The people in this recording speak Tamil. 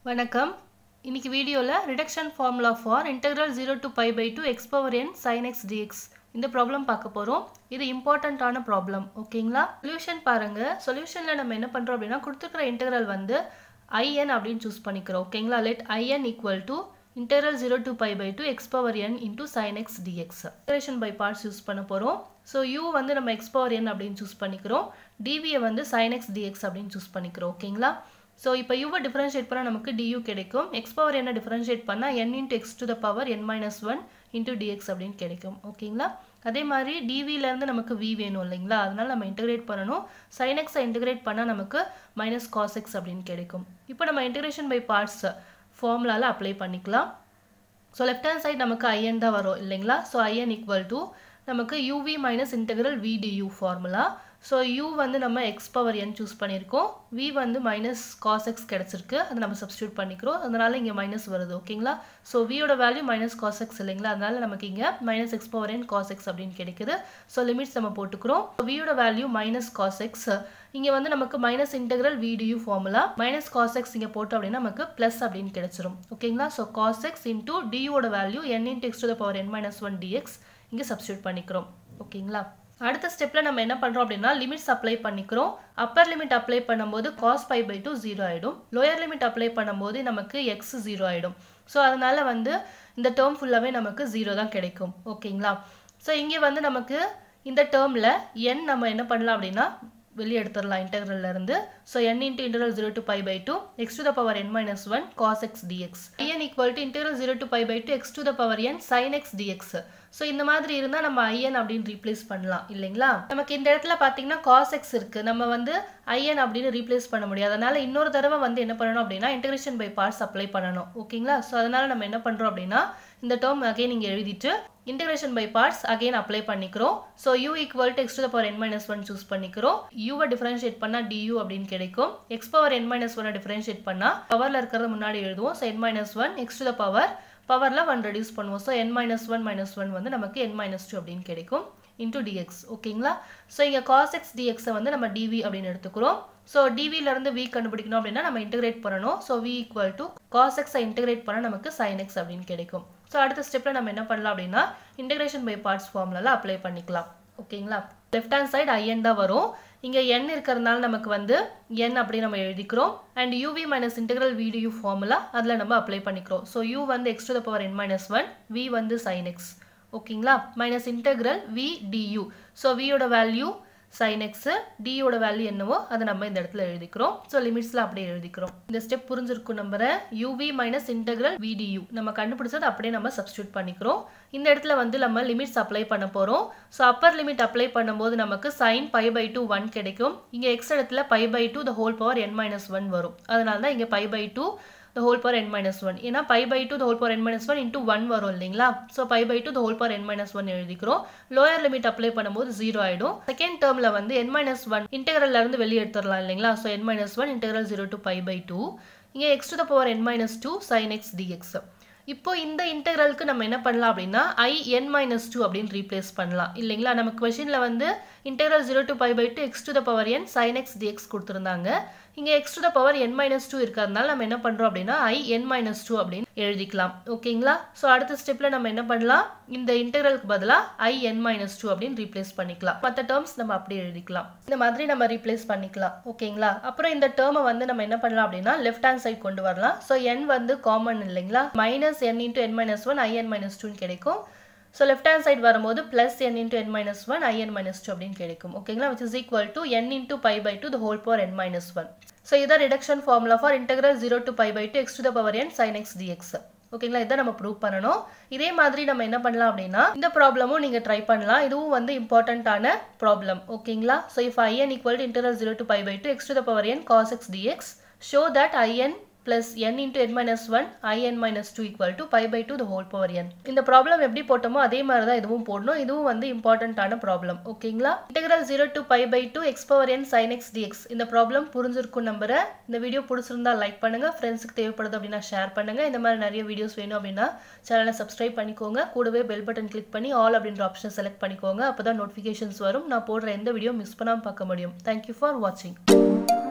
வணக்கம் இன்னைக்கு வீடியோவில் reduction formula for integral zero to pi by two x power n sine x dx இந்த ப்ராப்ளம் பார்க்க போகிறோம் இது இம்பார்ட்டண்ட்டான ப்ராப்ளம் ஓகேங்களா சொல்யூஷன் பாருங்கள் சொல்யூஷனில் நம்ம என்ன பண்ணுறோம் அப்படின்னா கொடுத்துருக்கிற இன்டெக்ரல் வந்து ஐஎன் அப்படின்னு சூஸ் பண்ணிக்கிறோம் ஓகேங்களா let IN equal to integral zero to pi by two x power n into sine x dx integration by parts use பண்ண போகிறோம் ஸோ யூ வந்து நம்ம எக்ஸ் பவர் என் அப்படின்னு சூஸ் பண்ணிக்கிறோம் டிவியை வந்து சைன் எக்ஸ் டிஎக்ஸ் அப்படின்னு சூஸ் பண்ணிக்கிறோம் ஓகேங்களா ஸோ இப்போ யூவை டிஃபரன்ஷியேட் பண்ணால் நமக்கு டியூ கிடைக்கும் எக்ஸ் பவர் என்ன டிஃபரன்ஷியேட் பண்ணால் n into x to the power n minus one into dx அப்படின்னு கிடைக்கும் ஓகேங்களா அதே மாதிரி டிவிலேருந்து நமக்கு வி வேணும் இல்லைங்களா அதனால நம்ம இன்டகிரேட் பண்ணணும் சைன் எக்ஸை இன்டகிரேட் பண்ணால் நமக்கு மைனஸ் காஸ் எக்ஸ் அப்படின்னு கிடைக்கும் இப்போ நம்ம இன்டகிரேஷன் பை பார்ட்ஸ் ஃபார்முலாவில் அப்ளை பண்ணிக்கலாம் ஸோ லெஃப்ட் ஹேண்ட் சைடு நமக்கு ஐஎன் தான் வரும் இல்லைங்களா ஸோ ஐஎன் ஈக்குவல் டு நமக்கு uv minus integral vdu formula so u வந்து நம்ம எக்ஸ் பவர் என் சூஸ் பண்ணியிருக்கோம் வி வந்து மைனஸ் காஸ் எக்ஸ் கிடச்சிருக்கு அதை நம்ம சப்ஸ்டியூட் பண்ணிக்கிறோம் அதனால இங்கே மைனஸ் வருது ஓகேங்களா ஸோ வியோட வேல்யூ மைனஸ் காஸ் எக்ஸ் இல்லைங்களா அதனால நமக்கு இங்கே minus x power n cos x அப்படின்னு கிடைக்குது ஸோ லிமிட்ஸ் நம்ம போட்டுக்கிறோம் வியோட வேல்யூ மைனஸ் காஸ் எக்ஸ் இங்கே வந்து நமக்கு minus integral vdu formula minus cos x இங்கே போட்டோம் அப்படின்னா நமக்கு ப்ளஸ் அப்படின்னு கிடைச்சிரும் ஓகேங்களா ஸோ காஸ் எக்ஸ் இன்டூ டியூட value n into x to the power n minus one dx இங்கே சப்ஸ்டியூட் பண்ணிக்கிறோம் ஓகேங்களா அடுத்த ஸ்டெப்பில் நம்ம என்ன பண்ணுறோம் அப்படின்னா லிமிட்ஸ் அப்ளை பண்ணிக்கிறோம் அப்பர் லிமிட் அப்ளை பண்ணும்போது cos pi by two zero ஆகிடும் லோயர் லிமிட் அப்ளை பண்ணும்போது நமக்கு எக்ஸ் ஜீரோ ஆகிடும் ஸோ அதனால வந்து இந்த டேர்ம் ஃபுல்லாகவே நமக்கு ஜீரோ தான் கிடைக்கும் ஓகேங்களா ஸோ இங்கே வந்து நமக்கு இந்த டேர்மில் என் நம்ம என்ன பண்ணலாம் அப்படின்னா வெளியே எடுத்துடலாம் இன்டெகிரல்ல இருந்து so n into integral zero to pi by two x to the power n minus one cos x dx IN equal to integral zero to pi by two x to the power n sine x dx so இந்த மாதிரி இருந்தால் நம்ம ஐஎன் அப்படின்னு ரீப்ளேஸ் பண்ணலாம் இல்லைங்களா நமக்கு இந்த இடத்துல பார்த்தீங்கன்னா காஸ் எக்ஸ் இருக்குது நம்ம வந்து ஐஎன் அப்படின்னு ரீப்ளேஸ் பண்ண முடியாது அதனால இன்னொரு தடவை வந்து என்ன பண்ணணும் அப்படின்னா இன்டெகிரேஷன் பை பார்ட்ஸ் அப்ளை பண்ணணும் ஓகேங்களா ஸோ அதனால நம்ம என்ன பண்ணுறோம் அப்படின்னா இந்த டேர்ம் அகைன் இங்கே எழுதிட்டு integration by parts again apply பண்ணிக்கிறோம் so u equal to x to the power n minus one choose பண்ணிக்கிறோம் யூவை டிஃபரன்ஷியேட் பண்ணால் டியூ அப்படின்னு கிடைக்கும் எக்ஸ் பவர் என் மைனஸ் ஒன்னை டிஃபரன்ஷியேட் பண்ணால் பவரில் இருக்கிறத முன்னாடி எழுதுவோம் so n minus one x to the power பவரில் ஒன் ரெடியூஸ் பண்ணுவோம் so n minus one minus one வந்து நமக்கு என் மைனஸ் டூ அப்படின்னு கிடைக்கும் இன்டூ டிஎக்ஸ் ஓகேங்களா ஸோ இங்கே காஸ் எக்ஸ் டிஎக்ஸை வந்து நம்ம டிவி அப்படின்னு எடுத்துக்கிறோம் ஸோ டிவிலேருந்து வி கண்டுபிடிக்கணும் அப்படின்னா நம்ம இன்டகிரேட் பண்ணணும் so v equal to cos எக்ஸை இன்டகிரேட் பண்ண நமக்கு சைன் எக்ஸ் அப்படின்னு கிடைக்கும் ஸோ அடுத்த ஸ்டெப்பில் நம்ம என்ன பண்ணலாம் அப்படின்னா இன்டகிரேஷன் பை பார்ட்ஸ் ஃபார்முலாவில் அப்ளை பண்ணிக்கலாம் ஓகேங்களா லெஃப்ட் ஹேண்ட் சைடு ஐஎன் தான் வரும் இங்கே என் இருக்கிறதுனால நமக்கு வந்து என் அப்படி நம்ம எழுதிக்கிறோம் and uv minus integral vdu formula அதில் நம்ம அப்ளை பண்ணிக்கிறோம் ஸோ யூ வந்து x to the power n minus one v வந்து சைன் எக்ஸ் ஓகேங்களா minus integral v du so வியோட வேல்யூ சைன் எக்ஸு டியோட வேல்யூ என்னவோ அதை நம்ம இந்த இடத்துல எழுதிக்கிறோம் ஸோ லிமிட்ஸில் அப்படியே எழுதிக்கிறோம் இந்த ஸ்டெப் புரிஞ்சிருக்கும் நம்புறேன் யூவி மைனஸ் இன்டெகிரல் விடியூ நம்ம கண்டுபிடிச்சது அப்படியே நம்ம சப்ஸ்டியூட் பண்ணிக்கிறோம் இந்த இடத்துல வந்து நம்ம லிமிட்ஸ் அப்ளை பண்ண போகிறோம் ஸோ அப்பர் லிமிட் அப்ளை பண்ணும்போது நமக்கு sine pi by two one கிடைக்கும் இங்கே எக்ஸ் இடத்துல pi by two the whole power n minus one வரும் அதனால தான் இங்கே pi by two the whole power n minus 1 ஏன்னா pi by 2 the whole power n minus 1 into 1 வரும் இல்லைங்களா so pi by 2 the whole power n minus 1 எழுதிக்கிறோம் லோயர் லிமிட் அப்ளை பண்ணும்போது ஜீரோ ஆயிடும் செகண்ட் டேர்மில் வந்து n minus 1 இன்டெகிரல்ல இருந்து வெளியே எடுத்துடலாம் இல்லைங்களா so n minus 1 integral zero to pi by 2 இங்கே x to the power n minus 2 sin x dx இப்போ இந்த இன்டெகிரலுக்கு நம்ம என்ன பண்ணலாம் அப்படின்னா ஐ என் மைனஸ் டூ அப்படின்னு ரீப்ளேஸ் பண்ணலாம் இல்லைங்களா நம்ம கொஷினில் வந்து integral zero to pi by two x to the power n sine x dx கொடுத்துருந்தாங்க இங்கே x to the power n minus two இருக்கிறதுனால நம்ம என்ன பண்ணுறோம் அப்படின்னா ஐ என் மைனஸ் டூ அப்படின்னு எழுதிக்கலாம் ஓகேங்களா ஸோ அடுத்த ஸ்டெப்பில் நம்ம என்ன பண்ணலாம் இந்த இன்டெகிரலுக்கு பதிலாக ஐ என் மைனஸ் டூ அப்படின்னு ரீப்ளேஸ் பண்ணிக்கலாம் மற்ற டேர்ம்ஸ் நம்ம அப்படியே எழுதிக்கலாம் இந்த மாதிரி நம்ம ரீப்ளேஸ் பண்ணிக்கலாம் ஓகேங்களா அப்புறம் இந்த டேர்மை வந்து நம்ம என்ன பண்ணலாம் அப்படின்னா லெஃப்ட் ஹேண்ட் சைட் கொண்டு வரலாம் ஸோ என் வந்து காமன் இல்லைங்களா minus n into n minus one I n minus டூன்னு கிடைக்கும் ஸோ லெஃப்ட் ஹேண்ட் சைட் வரும்போது plus n into n minus one IN minus two அப்படின்னு கிடைக்கும் ஓகேங்களா which is equal to n into pi by two the whole power n minus one so இதான் reduction formula for integral zero to pi by two x to the power n sine x dx ஓகேங்களா இதை நம்ம ப்ரூவ் பண்ணணும் இதே மாதிரி நம்ம என்ன பண்ணலாம் அப்படின்னா இந்த ப்ராப்ளமும் நீங்கள் ட்ரை பண்ணலாம் இதுவும் வந்து இம்பார்ட்டண்ட்டான ப்ராப்ளம் ஓகேங்களா so if IN equal to integral zero to pi by two x to the power n cos x dx show that IN plus n into n minus 1 in minus 2 equal to pi by 2 the whole power n இந்த ப்ராப்ளம் எப்படி போட்டோமோ அதே மாதிரி தான் இதுவும் போடணும் இதுவும் வந்து இம்பார்ட்டண்ட்டான ப்ராப்ளம் ஓகேங்களா integral zero to pi by two x power n sine x dx இந்த ப்ராப்ளம் புரிஞ்சிருக்கும் நம்புறேன் இந்த வீடியோ பிடிச்சிருந்தா லைக் பண்ணுங்க ஃப்ரெண்ட்ஸுக்கு தேவைப்படுது அப்படின்னா ஷேர் பண்ணுங்க இந்த மாதிரி நிறைய வீடியோஸ் வேணும் அப்படின்னா சேனலை சப்ஸ்கிரைப் பண்ணிக்கோங்க கூடவே பெல் பட்டன் கிளிக் பண்ணி ஆல் அப்படின்ற ஆப்ஷன் செலக்ட் பண்ணிக்கோங்க அப்போ தான் நோட்டிஃபிகேஷன்ஸ் வரும் நான் போடுற எந்த வீடியோ மிஸ் பண்ணாமல் பார்க்க முடியும் தேங்க்யூ ஃபார் வாட்சிங்